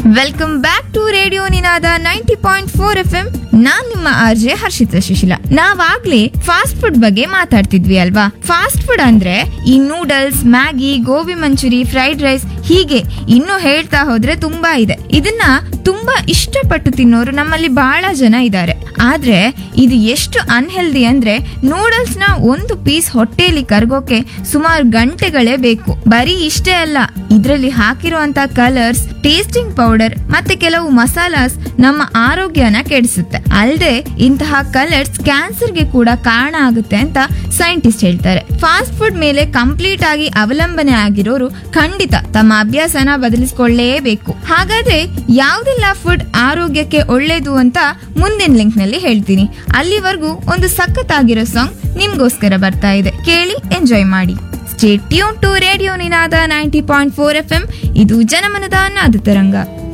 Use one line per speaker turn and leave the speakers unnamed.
welcome back to radio Ninaada ninety point four F M ನಾನ್ ನಿಮ್ಮ RJ Harshitha Shishila ನಾವಾಗ್ಲೇ fast food ಬಗ್ಗೆ ಮಾತಾಡ್ತಿದ್ವಿ ಅಲ್ವಾ ಫಾಸ್ಟ್ ಫುಡ್ ಅಂದ್ರೆ ಈ noodles Maggi gobi manchurian fried rice ಹೀಗೆ ಇನ್ನು ಹೇಳ್ತಾ ಹೋದ್ರೆ ತುಂಬಾ ಇದೆ ಇದನ್ನ ತುಂಬಾ ಇಷ್ಟಪಟ್ಟು ತಿನ್ನೋರು ನಮ್ಮಲ್ಲಿ ಬಹಳ ಜನ ಇದ್ದಾರೆ ಆದ್ರೆ ಇದು ಎಷ್ಟು ಅನ್ಹೆಲ್ದಿ ಅಂದ್ರೆ ನೂಡಲ್ಸ್ ನ ಒಂದು ಪೀಸ್ ಹೊಟ್ಟೆಯಲ್ಲಿ ಕರ್ಗೋಕೆ ಸುಮಾರು ಗಂಟೆಗಳೇ ಬೇಕು ಬರೀ ಇಷ್ಟೇ ಅಲ್ಲ ಇದ್ರಲ್ಲಿ ಹಾಕಿರುವಂತ ಕಲರ್ಸ್ ಟೇಸ್ಟಿಂಗ್ ಪೌಡರ್ ಮತ್ತೆ ಕೆಲವು ಮಸಾಲಾಸ್ ನಮ್ಮ ಆರೋಗ್ಯನ ಕೆಡಿಸುತ್ತೆ ಅಲ್ಲದೆ ಇಂತಹ ಕಲರ್ಸ್ ಕ್ಯಾನ್ಸರ್ಗೆ ಕೂಡ ಕಾರಣ ಆಗುತ್ತೆ ಅಂತ ಸೈಂಟಿಸ್ಟ್ ಹೇಳ್ತಾರೆ ಫಾಸ್ಟ್ ಫುಡ್ ಮೇಲೆ ಕಂಪ್ಲೀಟ್ ಆಗಿ ಅವಲಂಬನೆ ಆಗಿರೋರು ಖಂಡಿತ ತಮ್ಮ ಅಭ್ಯಾಸನ ಬದಲಿಸಿಕೊಳ್ಳಲೇಬೇಕು ಹಾಗಾದ್ರೆ ಯಾವ್ದೆಲ್ಲ ಫುಡ್ ಆರೋಗ್ಯಕ್ಕೆ ಒಳ್ಳೇದು ಅಂತ ಮುಂದಿನ ಲಿಂಕ್ ನಲ್ಲಿ ಹೇಳ್ತೀನಿ ಅಲ್ಲಿವರೆಗೂ ಒಂದು ಸಖತ್ತಾಗಿರೋ ಸಾಂಗ್ ನಿಮ್ಗೋಸ್ಕರ ಬರ್ತಾ ಇದೆ ಕೇಳಿ ಎಂಜಾಯ್ ಮಾಡಿ stay tune to radio Ninaada ninety point four F M ಇದು ಜನಮನದ ನಾದ ತರಂಗ